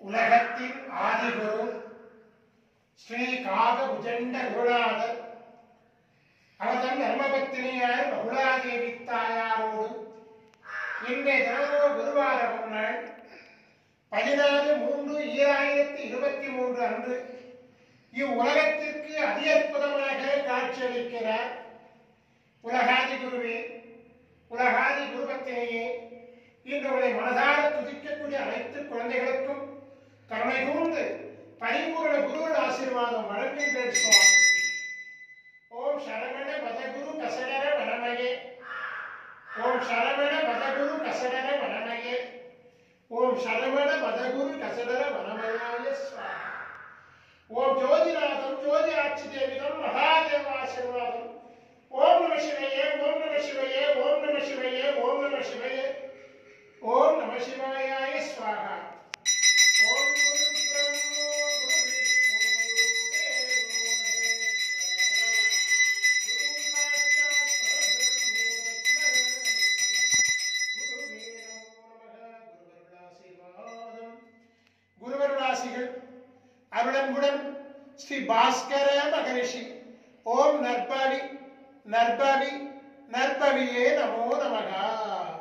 உலகத்தின் ஆதிகுரு ஸ்ரீ காக உஜண்ட குருநாதர் அவதன் தர்மபத்தினியார் பகுலாதேவி தாயாரோடு இன்றைய தினமோ குருவாரம் நாள் பதினாலு மூன்று ஈராயிரத்தி இருபத்தி மூன்று அன்று இவ்வுலகத்திற்கு அதி அற்புதமாக காட்சியளிக்கிறார் உலகாதி குருவே உலகாதி குருபத்தினையே இன்று உங்களை மனதார துதிக்கக்கூடிய அனைத்து குழந்தைகளுக்கும் கருணை கூர்ந்து பரிபூர்ண குருவின் ஆசீர்வாதம் வழங்குகின்றேன் சுவாமி ஓம் சரவண பதகுரு கசடர வனமயே ஓம் சரவண பதகுரு கசடர வனமயே ஓம் சரவண பதகுரு கசடர வனமயாய சுவாமி ஓம் ஜோதிநாதம் ஜோதி ஆட்சி தேவிதம் மகாதேவ ஆசீர்வாதம் ஓம் நம சிவையே ஓம் நம சிவையே ஓம் நம சிவையே ஓம் நம சிவையே ஓம் நம சிவாயாய ஸ்வாகா ஓம் குரு பிரம்மோ குரு விஷ்ணு குரு தேவோ மகேஸ்வரः. குரு சாட்சாத் பரபிரம்மோ குருவே நமோ நமः குருவருளாசீர்வாதம் குருவருளாசிகள் அருளன்புடன் ஸ்ரீ பாஸ்கர மகரிஷி ஓம் நற்பவி நற்பவி நற்பவியே நமோ நமகா